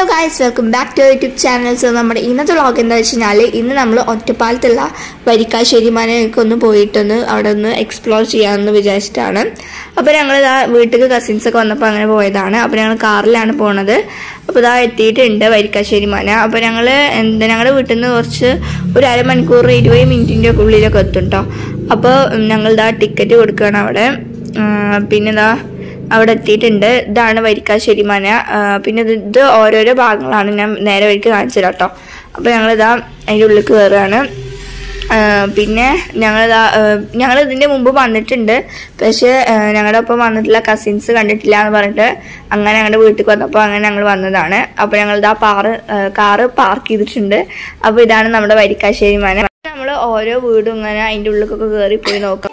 guys welcome back to YouTube channel so നമ്മുടെ ഇന്നത്തെ vlog എന്താ വെച്ച് കഴിഞ്ഞാൽ ഇന്ന് നമ്മൾ ഒറ്റപ്പാലത്തുള്ള വരിക്കാശ്ശേരി മനയൊക്കെ ഒന്ന് പോയിട്ടൊന്ന് അവിടെ ഒന്ന് എക്സ്പ്ലോർ ചെയ്യാമെന്ന് വിചാരിച്ചിട്ടാണ് അപ്പോൾ ഞങ്ങൾ ഇതാ വീട്ടിൽ കസിൻസ് ഒക്കെ വന്നപ്പോൾ അങ്ങനെ പോയതാണ് അപ്പോൾ ഞങ്ങൾ കാറിലാണ് പോണത് അപ്പോൾ ഇതാ എത്തിയിട്ടുണ്ട് വരിക്കാശ്ശേരി മന അപ്പോൾ ഞങ്ങൾ എന്താ ഞങ്ങളുടെ വീട്ടിൽ നിന്ന് കുറച്ച് ഒരു അരമണിക്കൂർ ഇരുപത് മിനിറ്റിൻ്റെ ഉള്ളിലൊക്കെ എത്തും കേട്ടോ അപ്പോൾ ഞങ്ങൾ ഇതാ ടിക്കറ്റ് കൊടുക്കുകയാണ് അവിടെ ആ, പിന്നെ ഇതാ അവിടെ എത്തിയിട്ടുണ്ട് ഇതാണ് വരിക്കാശ്ശേരി മന ആ, പിന്നെ ഇത് ഇത് ഓരോരോ ഭാഗങ്ങളാണ് ഞാൻ നേരെ വഴിക്ക് കാണിച്ചു തരാം കേട്ടോ അപ്പോൾ ഞങ്ങളിതാ അതിൻ്റെ ഉള്ളിൽ കയറുകയാണ് ആ, പിന്നെ ഞങ്ങളിതാ ഞങ്ങൾ ഇതിൻ്റെ മുമ്പ് വന്നിട്ടുണ്ട് പക്ഷേ ആ, ഞങ്ങളുടെ ഒപ്പം വന്നിട്ടുള്ള കസിൻസ് കണ്ടിട്ടില്ല എന്ന് പറഞ്ഞിട്ട് അങ്ങനെ ഞങ്ങളുടെ വീട്ടിൽ വന്നപ്പോൾ അങ്ങനെ ഞങ്ങൾ വന്നതാണ് അപ്പോൾ ഞങ്ങളിതാ പാറ് കാറ് പാർക്ക് ചെയ്തിട്ടുണ്ട് അപ്പോൾ ഇതാണ് നമ്മുടെ വരിക്കാശ്ശേരി മന നമ്മൾ ഓരോ വീടും ഇങ്ങനെ അതിൻ്റെ ഉള്ളിലൊക്കെ കയറി പോയി നോക്കാം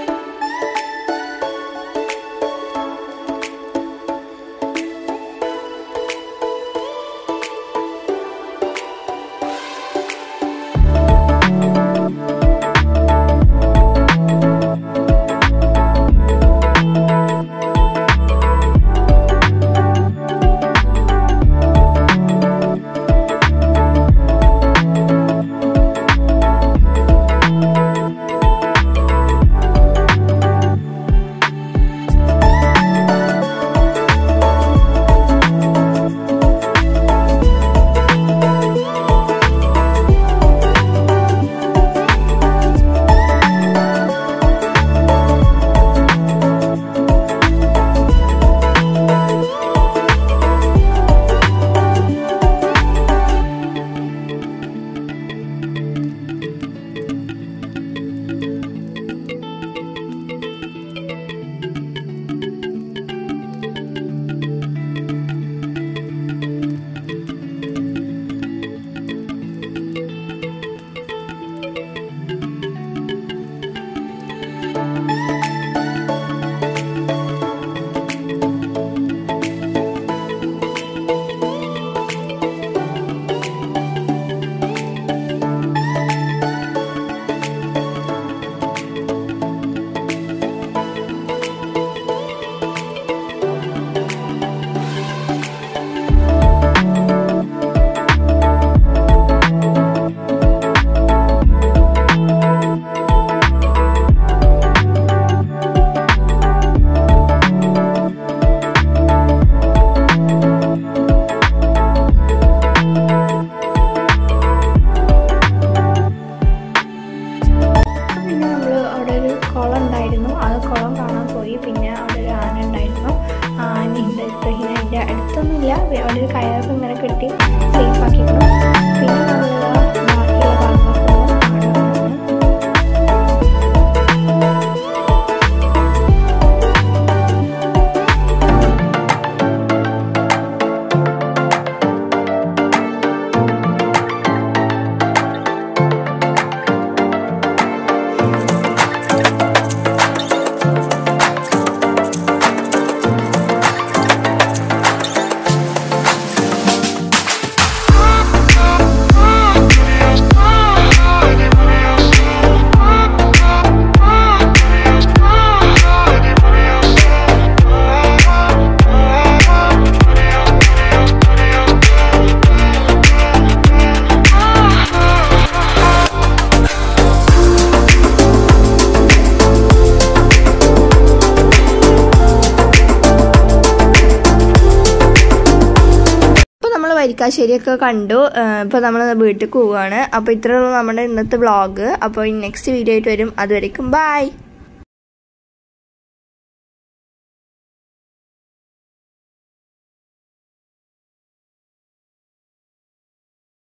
പിന്നെ നമ്മൾ അവിടെ ഒരു കുളം ഉണ്ടായിരുന്നു ആ കുളം കാണാൻ പോയി പിന്നെ അവിടെ ഒരു ആന ഉണ്ടായിരുന്നു ആ ആന ഉണ്ട് ഇപ്പം ഇങ്ങനെ അതിൻ്റെ അടുത്തൊന്നുമില്ല അവിടെ ഒരു കയറൊക്കെ ഇങ്ങനെ കെട്ടി സേഫ് ആക്കിയിരുന്നു പിന്നെ നമ്മൾ ബാക്കിയുള്ള ഭാഗങ്ങളൊക്കെ കാണാനാണ് ഇപ്പോൾ നമ്മൾ വരിക്കാശ്ശേരിയൊക്കെ കണ്ടു ഇപ്പോൾ നമ്മൾ വീട്ടിൽ പോവുകയാണ് അപ്പോൾ ഇത്രയുള്ളൂ നമ്മുടെ ഇന്നത്തെ വ്ളോഗ് അപ്പോൾ നെക്സ്റ്റ് വീഡിയോ ആയിട്ട് വരും അതുവരേക്കും ബൈ